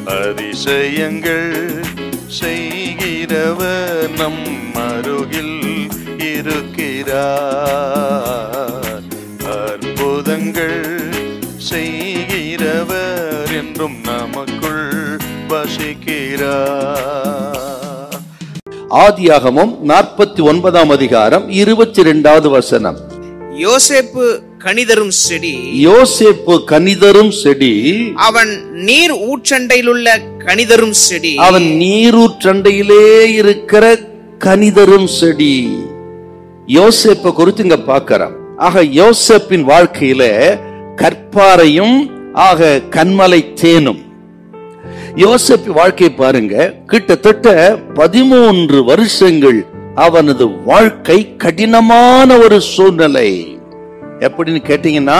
அதிசயங்கள் செய்கிறவர் நம் அருகில் இருக்கிறார் அற்புதங்கள் செய்கிறவர் என்றும் நமக்குள் வசிக்கிறார் ஆதியாகமம் நாற்பத்தி ஒன்பதாம் அதிகாரம் இருபத்தி ரெண்டாவது வசனம் யோசேப்பு கனிதரும் செடி யோசேப்பு கனிதரும் செடி அவன் நீர் ஊற்றண்டையிலுள்ள கனிதரும் செடி அவன் நீரூற்றண்டையிலே இருக்கிற கனிதரும் செடி யோசேப்பை குறித்து இங்க பார்க்கிறோம் ஆக யோசேப்பின் வாழ்க்கையில கற்பாரையும் ஆக கண்மலை தேனும் யோசேப்பு வாழ்க்கை பாருங்க கிட்டத்தட்ட பதிமூன்று வருஷங்கள் அவனது வாழ்க்கை கடினமான ஒரு சூழ்நிலை எப்படின்னு கேட்டீங்கன்னா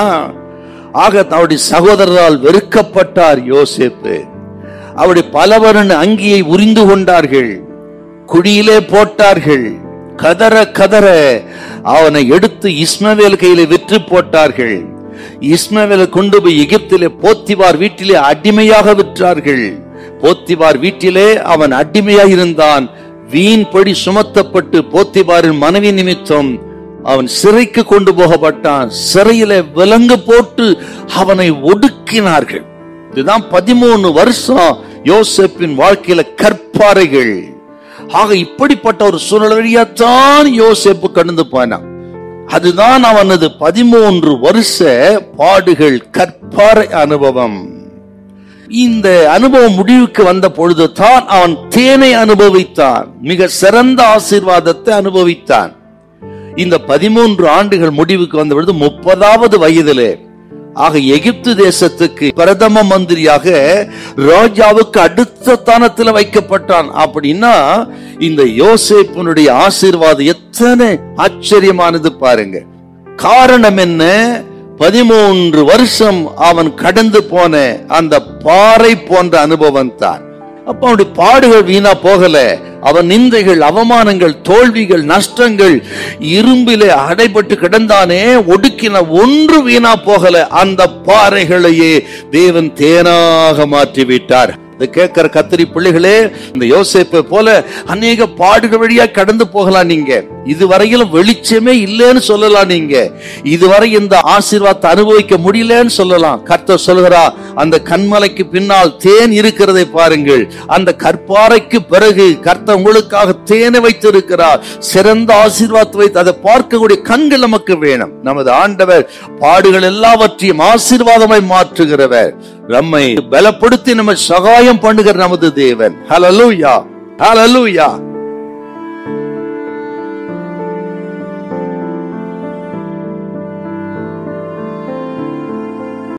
ஆக அவருடைய சகோதரரால் வெறுக்கப்பட்டார் யோசேப்பு அவருடைய பலவரன் அங்கியை உரிந்து கொண்டார்கள் குழியிலே போட்டார்கள் கதற கதற அவனை எடுத்து இஸ்மவேல் கையில விற்று போட்டார்கள் இஸ்மவேலை கொண்டு போய் எகிப்திலே போத்திவார் வீட்டிலே அடிமையாக விற்றார்கள் போத்திவார் வீட்டிலே அவன் அடிமையாக இருந்தான் வீண்படி சுமத்தப்பட்டு போத்திவாரின் மனைவி நிமித்தம் அவன் சிறைக்கு கொண்டு போகப்பட்டான் சிறையில விலங்கு போட்டு அவனை ஒடுக்கினார்கள் இதுதான் பதிமூணு வருஷம் யோசேப்பின் வாழ்க்கையில கற்பாறைகள் ஆக இப்படிப்பட்ட ஒரு சூழல் வழியாத்தான் யோசேப்பு கடந்து போனான் அதுதான் அவனது பதிமூன்று வருஷ பாடுகள் கற்பாறை அனுபவம் இந்த அனுபவம் முடிவுக்கு வந்த பொழுது தான் அவன் தேனை அனுபவித்தான் மிக சிறந்த ஆசீர்வாதத்தை அனுபவித்தான் இந்த பதிமூன்று ஆண்டுகள் முடிவுக்கு வந்த பொழுது முப்பதாவது வயதிலே ஆக எகிப்து தேசத்துக்கு பிரதம மந்திரியாக ராஜாவுக்கு அடுத்த ஸ்தானத்தில் வைக்கப்பட்டான் அப்படின்னா இந்த யோசேப்பினுடைய ஆசீர்வாதம் எத்தனை ஆச்சரியமானது பாருங்க காரணம் என்ன பதிமூன்று வருஷம் அவன் கடந்து போன அந்த பாறை போன்ற அனுபவம் தான் அப்ப அவனுடைய பாடுகள் வீணா போகல அவன் நிந்தைகள் அவமானங்கள் தோல்விகள் நஷ்டங்கள் இரும்பிலே அடைபட்டு கிடந்தானே ஒடுக்கின ஒன்று வீணா போகல அந்த பாறைகளையே தேவன் தேனாக மாற்றி விட்டார் இதை கேட்கிற கத்திரி பிள்ளைகளே இந்த யோசேப்பை போல அநேக பாடுகள் வழியா கடந்து போகலாம் நீங்க இதுவரையிலும் வெளிச்சமே இல்லைன்னு சொல்லலாம் நீங்க இதுவரை இந்த ஆசீர்வாதத்தை அனுபவிக்க முடியலன்னு சொல்லலாம் கர்த்தர் சொல்கிறா அந்த கண்மலைக்கு பின்னால் தேன் இருக்கிறதை பாருங்கள் அந்த கற்பாறைக்கு பிறகு கர்த்தர் உங்களுக்காக தேனை வைத்திருக்கிறார் சிறந்த ஆசீர்வாதத்தை வைத்து அதை பார்க்கக்கூடிய கண்கள் நமக்கு வேணும் நமது ஆண்டவர் பாடுகள் எல்லாவற்றையும் ஆசீர்வாதமாய் மாற்றுகிறவர் நம்மை பலப்படுத்தி நம்ம சகாயம் பண்ணுகிற நமது தேவன் ஹalleluya ஹalleluya